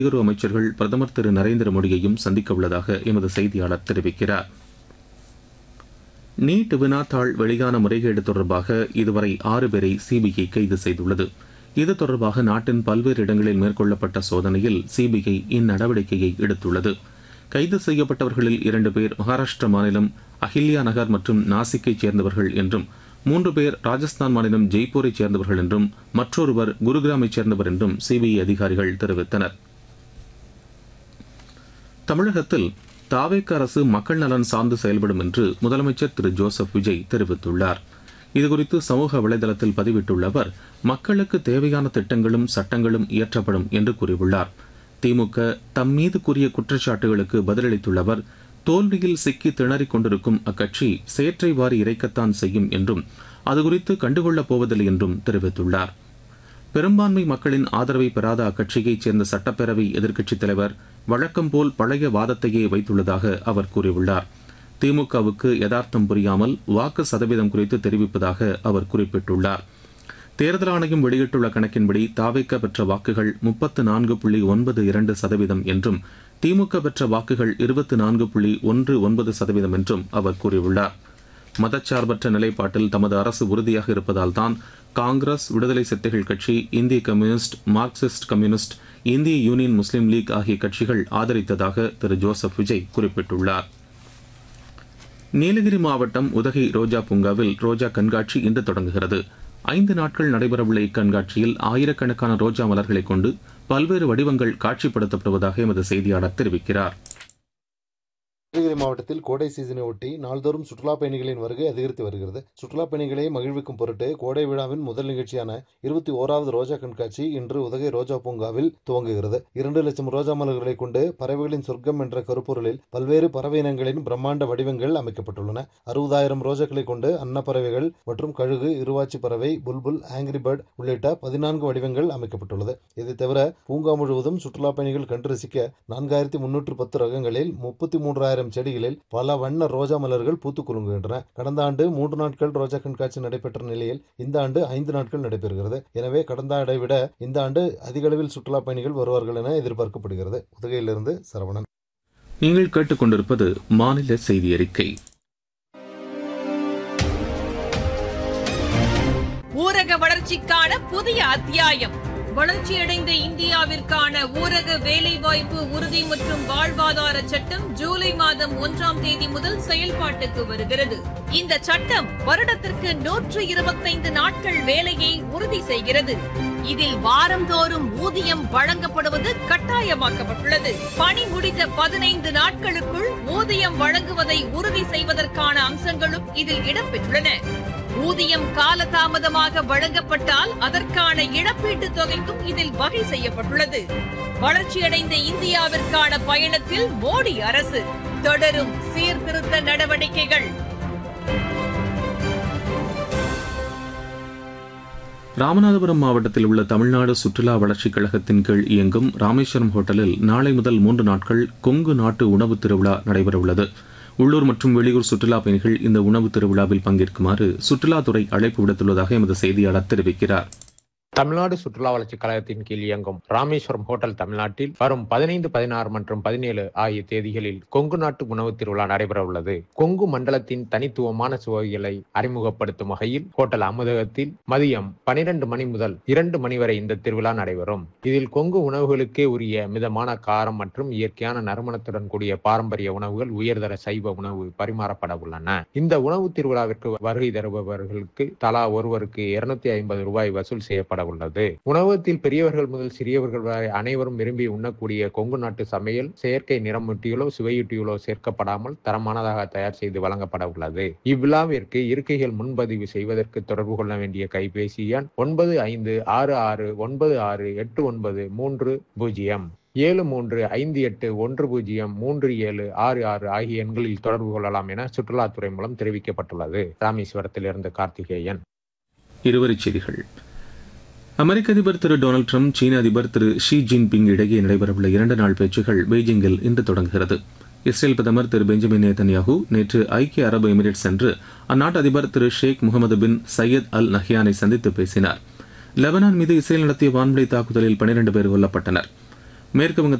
வெளியுறவு அமைச்சர்கள் பிரதமர் திரு நரேந்திர மோடியையும் சந்திக்க உள்ளதாக எமது செய்தியாளர் தெரிவிக்கிறார் நீட் வினாத்தாள் வெளியான முறைகேடு தொடர்பாக இதுவரை ஆறு பேரை சிபிஐ கைது செய்துள்ளது இது தொடர்பாக நாட்டின் பல்வேறு இடங்களில் மேற்கொள்ளப்பட்ட சோதனையில் சிபிஐ இந்நடவடிக்கையை எடுத்துள்ளது கைது செய்யப்பட்டவர்களில் இரண்டு பேர் மகாராஷ்டிர மாநிலம் அஹில்யா நகர் மற்றும் நாசிக்கைச் சேர்ந்தவர்கள் என்றும் மூன்று பேர் ராஜஸ்தான் மாநிலம் ஜெய்ப்பூரைச் சேர்ந்தவர்கள் என்றும் மற்றொருவர் குருகிராமைச் சேர்ந்தவர் என்றும் சிபிஐ அதிகாரிகள் தெரிவித்தனர் தமிழகத்தில் தாவேக்க அரசு மக்கள் நலன் சார்ந்து செயல்படும் என்று முதலமைச்சர் திரு ஜோசப் விஜய் தெரிவித்துள்ளார் இதுகுறித்து சமூக வலைதளத்தில் பதிவிட்டுள்ள அவர் மக்களுக்கு தேவையான திட்டங்களும் சட்டங்களும் இயற்றப்படும் என்று கூறியுள்ளார் திமுக தம் மீது கூறிய குற்றச்சாட்டுகளுக்கு பதிலளித்துள்ள அவர் தோல்வியில் சிக்கி திணறிக் கொண்டிருக்கும் அக்கட்சி சேற்றை வாரி இறைக்கத்தான் செய்யும் என்றும் அதுகுறித்து கண்டுகொள்ளப் போவதில்லை என்றும் தெரிவித்துள்ளார் பெரும்பான்மை மக்களின் ஆதரவை பெறாத அக்கட்சியைச் சேர்ந்த சட்டப்பேரவை எதிர்க்கட்சித் தலைவர் வழக்கம் போல் பழைய வாதத்தையே வைத்துள்ளதாக அவர் கூறியுள்ளார் திமுகவுக்கு யதார்த்தம் புரியாமல் வாக்கு சதவீதம் குறித்து தெரிவிப்பதாக அவர் குறிப்பிட்டுள்ளார் தேர்தல் ஆணையம் வெளியிட்டுள்ள கணக்கின்படி தாவேக்க பெற்ற வாக்குகள் முப்பத்து நான்கு புள்ளி ஒன்பது இரண்டு சதவீதம் என்றும் திமுக பெற்ற வாக்குகள் இருபத்தி நான்கு புள்ளி ஒன்று ஒன்பது சதவீதம் என்றும் அவர் கூறியுள்ளார் மதச்சார்பற்ற நிலைப்பாட்டில் தமது அரசு உறுதியாக இருப்பதால் தான் காங்கிரஸ் விடுதலை சிறுத்தைகள் கட்சி இந்திய கம்யூனிஸ்ட் மார்க்சிஸ்ட் கம்யூனிஸ்ட் இந்திய யூனியன் முஸ்லீம் லீக் ஆகிய கட்சிகள் ஆதரித்ததாக திரு ஜோசப் விஜய் குறிப்பிட்டுள்ளார் நீலகிரி மாவட்டம் உதகை ரோஜா பூங்காவில் ரோஜா கண்காட்சி இன்று தொடங்குகிறது ஐந்து நாட்கள் நடைபெறவுள்ள இக்கண்காட்சியில் ஆயிரக்கணக்கான ரோஜா மலர்களை கொண்டு பல்வேறு வடிவங்கள் காட்சிப்படுத்தப்படுவதாக எமது செய்தியாளர் தெரிவிக்கிறார் நீலகிரி மாவட்டத்தில் கோடை சீசனை ஒட்டி நாள்தோறும் சுற்றுலா பயணிகளின் வருகை அதிகரித்து வருகிறது சுற்றுலா பயணிகளை மகிழ்விக்கும் பொருட்டு கோடை விழாவின் முதல் நிகழ்ச்சியான இருபத்தி ஓராவது ரோஜா கண்காட்சி இன்று உதகை ரோஜா பூங்காவில் துவங்குகிறது இரண்டு லட்சம் ரோஜா மலர்களை கொண்டு பறவைகளின் சொர்க்கம் என்ற கருப்பொருளில் பல்வேறு பறவை இனங்களின் பிரம்மாண்ட வடிவங்கள் அமைக்கப்பட்டுள்ளன அறுபதாயிரம் ரோஜாக்களை கொண்டு அன்னப்பறவைகள் மற்றும் கழுகு இருவாச்சி பறவை புல்புல் ஆங்கிரி பேர்ட் உள்ளிட்ட பதினான்கு வடிவங்கள் அமைக்கப்பட்டுள்ளது இதை தவிர பூங்கா முழுவதும் சுற்றுலா பயணிகள் கண்டு ரசிக்க நான்காயிரத்தி முன்னூற்று பத்து ரகங்களில் முப்பத்தி மூன்றாயிரம் ஆயிரம் செடிகளில் பல வண்ண ரோஜா மலர்கள் பூத்து குலுங்குகின்றன கடந்த ஆண்டு மூன்று நாட்கள் ரோஜா கண்காட்சி நடைபெற்ற நிலையில் இந்த ஆண்டு ஐந்து நாட்கள் நடைபெறுகிறது எனவே கடந்த ஆண்டை விட இந்த ஆண்டு அதிக அளவில் சுற்றுலா பயணிகள் வருவார்கள் என எதிர்பார்க்கப்படுகிறது உதகையிலிருந்து சரவணன் நீங்கள் கேட்டுக்கொண்டிருப்பது மாநில செய்தி அறிக்கை ஊரக வளர்ச்சிக்கான புதிய அத்தியாயம் வளர்ச்சியடைந்த இந்தியாவிற்கான ஊரக வேலைவாய்ப்பு உறுதி மற்றும் வாழ்வாதார சட்டம் ஜூலை மாதம் ஒன்றாம் தேதி முதல் செயல்பாட்டுக்கு வருகிறது இந்த சட்டம் வருடத்திற்கு நூற்று இருபத்தைந்து நாட்கள் வேலையை உறுதி செய்கிறது இதில் வாரந்தோறும் ஊதியம் வழங்கப்படுவது கட்டாயமாக்கப்பட்டுள்ளது பணி முடிந்த பதினைந்து நாட்களுக்குள் ஊதியம் வழங்குவதை உறுதி செய்வதற்கான அம்சங்களும் இதில் இடம்பெற்றுள்ளன ஊதியம் காலதாமதமாக வழங்கப்பட்டால் அதற்கான இழப்பீட்டுத் தொகைக்கும் இதில் வகை செய்யப்பட்டுள்ளது வளர்ச்சியடைந்த இந்தியாவிற்கான பயணத்தில் மோடி அரசு தொடரும் சீர்திருத்த நடவடிக்கைகள் ராமநாதபுரம் மாவட்டத்தில் உள்ள தமிழ்நாடு சுற்றுலா வளர்ச்சிக் கழகத்தின் கீழ் இயங்கும் ராமேஸ்வரம் ஹோட்டலில் நாளை முதல் மூன்று நாட்கள் கொங்கு நாட்டு உணவு திருவிழா நடைபெறவுள்ளது உள்ளூர் மற்றும் வெளியூர் சுற்றுலா பயணிகள் இந்த உணவு திருவிழாவில் பங்கேற்குமாறு சுற்றுலாத்துறை அழைப்பு விடுத்துள்ளதாக எமது செய்தியாளர் தெரிவிக்கிறார் தமிழ்நாடு சுற்றுலா வளர்ச்சி கழகத்தின் கீழ் இயங்கும் ராமேஸ்வரம் ஹோட்டல் தமிழ்நாட்டில் வரும் பதினைந்து பதினாறு மற்றும் பதினேழு ஆகிய தேதிகளில் கொங்கு நாட்டு உணவு திருவிழா நடைபெற உள்ளது கொங்கு மண்டலத்தின் தனித்துவமான சுவைகளை அறிமுகப்படுத்தும் வகையில் ஹோட்டல் அமுதகத்தில் மதியம் பனிரெண்டு மணி முதல் இரண்டு மணி வரை இந்த திருவிழா நடைபெறும் இதில் கொங்கு உணவுகளுக்கே உரிய மிதமான காரம் மற்றும் இயற்கையான நறுமணத்துடன் கூடிய பாரம்பரிய உணவுகள் உயர்தர சைவ உணவு பரிமாறப்பட உள்ளன இந்த உணவு திருவிழாவிற்கு வருகை தருபவர்களுக்கு தலா ஒருவருக்கு இருநூத்தி ஐம்பது ரூபாய் வசூல் செய்யப்பட உள்ளது உணவகத்தில் பெரியவர்கள் முதல் சிறியவர்கள் வரை அனைவரும் விரும்பி உண்ணக்கூடிய கொங்கு நாட்டு சமையல் செயற்கை நிறமூட்டிகளோ சுவையூட்டிகளோ சேர்க்கப்படாமல் தரமானதாக தயார் செய்து வழங்கப்பட உள்ளது இவ்விழாவிற்கு இருக்கைகள் முன்பதிவு செய்வதற்கு தொடர்பு கொள்ள வேண்டிய கைபேசி எண் ஒன்பது ஐந்து ஆறு ஆறு ஒன்பது ஆறு எட்டு ஒன்பது மூன்று பூஜ்ஜியம் ஏழு மூன்று ஐந்து எட்டு ஒன்று பூஜ்ஜியம் மூன்று ஏழு ஆறு ஆறு ஆகிய எண்களில் தொடர்பு கொள்ளலாம் என சுற்றுலாத்துறை மூலம் தெரிவிக்கப்பட்டுள்ளது ராமேஸ்வரத்திலிருந்து கார்த்திகேயன் இருவரிச் செய்திகள் அமெரிக்க அதிபர் திரு டொனால்டு ட்ரம்ப் சீன அதிபர் திரு ஷி ஜின்பிங் இடையே நடைபெறவுள்ள இரண்டு நாள் பேச்சுகள் பெய்ஜிங்கில் இன்று தொடங்குகிறது இஸ்ரேல் பிரதமர் திரு பெஞ்சமின் நேதன்யாகு நேற்று ஐக்கிய அரபு எமிரேட்ஸ் சென்று அந்நாட்டு அதிபர் திரு ஷேக் முகமது பின் சையத் அல் நஹ்யானை சந்தித்து பேசினார் லெபனான் மீது இஸ்ரேல் நடத்திய வான்வழி தாக்குதலில் பனிரண்டு பேர் கொல்லப்பட்டனர் மேற்கு வங்க